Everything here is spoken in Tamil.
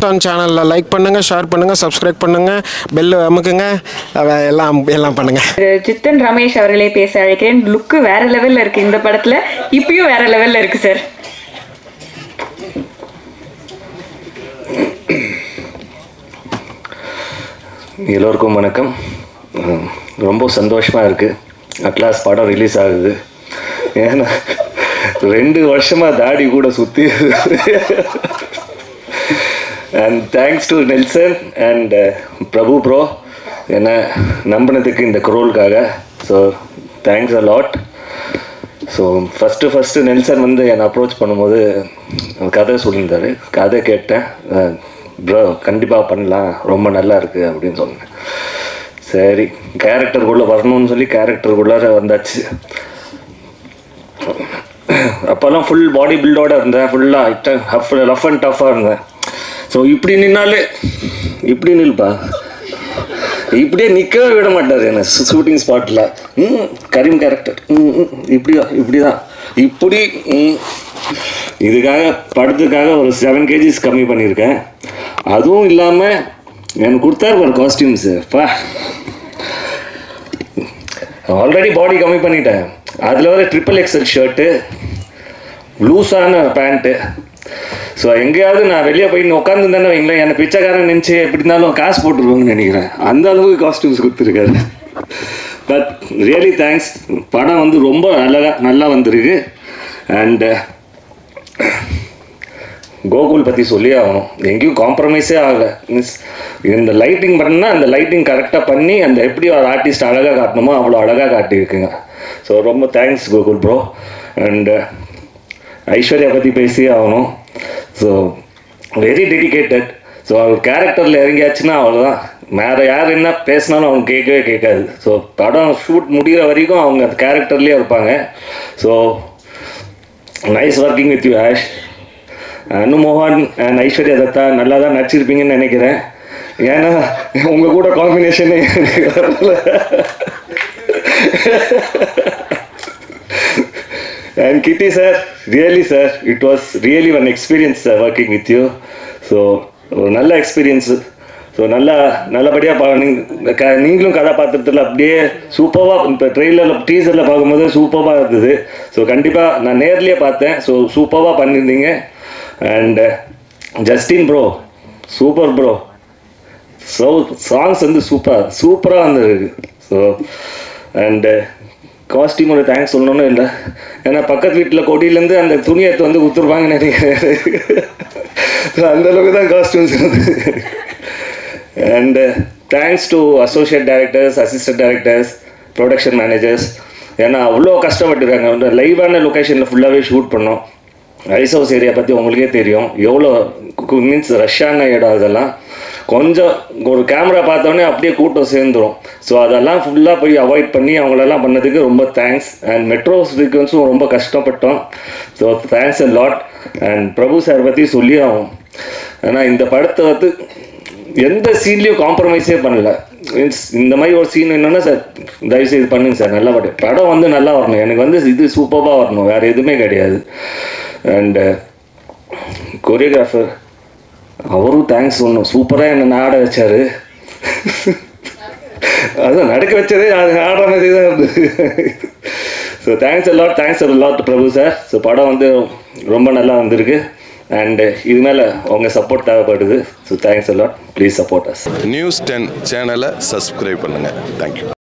ஆன் சேனலில் லைக் பண்ணுங்கள் ஷேர் பண்ணுங்கள் சப்ஸ்கிரைப் பண்ணுங்கள் பெல் அமுக்குங்க அவ- எல்லாம் எல்லாம் பண்ணுங்கள் திரு சித்தன் ரமேஷ் அவர்களே பேச அழைக்கிறேன் லுக்கு வேற லெவல்ல இருக்கு இந்த படத்துல இப்பயும் வேற லெவல்ல இருக்கு சார் எல்லோருக்கும் வணக்கம் உம், ரொம்ப சந்தோஷமாக இருக்குது அட்லாஸ் படம் ரிலீஸ் ஆகுது ஏன்னா ரெண்டு வருஷமாக தாடி கூட சுற்றி and thanks to Nelson and Prabhu bro என்ன நம்பினதுக்கு இந்த குரோலுக்காக so thanks a lot so first first Nelson வந்து என்னை அப்ரோச் பண்ணும்போது கதை சொல்லியிருந்தாரு கதை கேட்டேன் ப்ரோ கண்டிப்பாக பண்ணலாம் ரொம்ப நல்லா இருக்குது அப்படின்னு சொன்னேன் சரி கேரக்டருக்குள்ளே வரணும்னு சொல்லி கேரக்டருக்குள்ளார வந்தாச்சு அப்போல்லாம் ஃபுல் பாடி பில்டோட இருந்தேன் ஃபுல்லாக ஹஃப் ரஃப் அண்ட் டஃப்பாக இருந்தேன் ஸோ இப்படி நின்னாலே இப்படி நில்பா இப்படியே நிற்கவே விட மாட்டார் என்ன ஷூட்டிங் ஸ்பாட்டில் ம் கரீம் கேரக்டர் ம் ம், இப்படியா இப்படி தான் இப்படி ம் இதுக்காக படத்துக்காக ஒரு செவன் கேஜிஸ் கம்மி பண்ணியிருக்கேன் அதுவும் இல்லாமல் எனக்கு கொடுத்தாரு ஒரு காஸ்டியூம்ஸு பா ஆல்ரெடி பாடி கம்மி பண்ணிட்டேன் அதில் வர ட்ரிபிள் எக்ஸல் ஷர்ட்டு லூஸான பேண்ட்டு ஸோ எங்கேயாவது நான் வெளியே போய் உட்காந்துருந்தேன்னு வைங்களேன் என்னை பிச்சைக்காரன் நினச்சி எப்படி இருந்தாலும் காசு போட்டுருவாங்கன்னு நினைக்கிறேன் அந்த அளவுக்கு காஸ்டியூம்ஸ் கொடுத்துருக்காரு பட் ரியலி தேங்க்ஸ் படம் வந்து ரொம்ப அழகாக நல்லா வந்திருக்கு அண்டு கோகுல் பற்றி சொல்லி ஆகணும் எங்கேயும் காம்ப்ரமைஸே ஆகலை மீன்ஸ் இந்த லைட்டிங் பண்ணா அந்த லைட்டிங் கரெக்டாக பண்ணி அந்த எப்படி ஒரு ஆர்டிஸ்ட் அழகாக காட்டணுமோ அவ்வளோ அழகாக காட்டியிருக்குங்க ஸோ ரொம்ப thanks Gokul bro and Aishwarya பற்றி பேசியே ஆகணும் ஸோ வெரி டெடிகேட்டட் ஸோ அவர் கேரக்டரில் இறங்கியாச்சுன்னா அவ்வளோதான் வேறு யார் என்ன பேசினாலும் அவங்க கேட்கவே கேட்காது ஸோ படம் ஷூட் முடிகிற வரைக்கும் அவங்க அந்த கேரக்டர்லேயே இருப்பாங்க so nice working with you Ash Anu மோகன் அண்ட் ஐஸ்வர்யா தத்தா நல்லா தான் நடிச்சிருப்பீங்கன்னு நினைக்கிறேன் ஏன்னா உங்கள் கூட காம்பினேஷனே And Kitty sir, really sir, it was really one experience uh, working with you. So ஒரு நல்ல எக்ஸ்பீரியன்ஸு ஸோ நல்லா நல்லபடியாக பா நீங்க- க நீங்களும் கதாபாத்திரத்தில் அப்படியே சூப்பராக இப்போ ட்ரெயிலரில் டீசரில் பார்க்கும்போது சூப்பராக இருந்தது ஸோ கண்டிப்பாக நான் நேர்லேயே பார்த்தேன் ஸோ சூப்பராக பண்ணியிருந்தீங்க and Justin bro super bro so songs வந்து சூப்பர் சூப்பராக வந்திருக்கு ஸோ அண்டு காஸ்டியூமோட தேங்க்ஸ் சொல்லணும்னு இல்லை ஏன்னா பக்கத்து வீட்டில் கொடியிலேருந்து அந்த துணி எடுத்து வந்து கொடுத்துருப்பாங்கன்னு நினைக்கிறேன் So, அந்த அளவுக்கு தான் costumes and thanks to associate directors assistant directors production managers ஏன்னா அவ்வளோ கஷ்டப்பட்டுருக்காங்க லைவான லொக்கேஷனில் ஃபுல்லாகவே ஷூட் பண்ணோம் ஐஸ் ஹவுஸ் ஏரியா பற்றி உங்களுக்கே தெரியும் எவ்வளோ மீன்ஸ் ரஷ்ஷான இடம் அதெல்லாம் கொஞ்சம் ஒரு கேமரா பார்த்தோன்னே அப்படியே கூட்டம் சேர்ந்துரும் ஸோ அதெல்லாம் ஃபுல்லாக போய் அவாய்ட் பண்ணி அவங்களெல்லாம் பண்ணதுக்கு ரொம்ப தேங்க்ஸ் அண்ட் மெட்ரோ ஃப்ரீக்வன்ஸும் ரொம்ப கஷ்டப்பட்டோம் so thanks and lot and Prabhu sir பற்றி சொல்லி ஆகும் ஏன்னா இந்த படத்தை வந்து எந்த சீன்லேயும் காம்ப்ரமைஸே பண்ணல மீன்ஸ் இந்த மாதிரி ஒரு சீன் என்னன்னா சார் தயவுசெய்து பண்ணுங்க சார் நல்லா படம் படம் வந்து நல்லா வரணும் எனக்கு வந்து இது சூப்பராக வரணும் வேறு எதுவுமே கிடையாது அண்டு கொரியோகிராஃபர் அவரும் தேங்க்ஸ் சொல்லணும் சூப்பராக என்னை ஆட வச்சாரு அதான் நடக்க வச்சதே அது ஆடுற மாதிரி தான் இருந்தது so thanks lot thanks lot Prabhu sir so படம் வந்து ரொம்ப நல்லா வந்திருக்கு அண்டு இது மேலே உங்கள் சப்போர்ட் தேவைப்படுது so thanks lot please support us News Ten சேனலை சப்ஸ்கிரைப் பண்ணுங்கள் தேங்க்யூ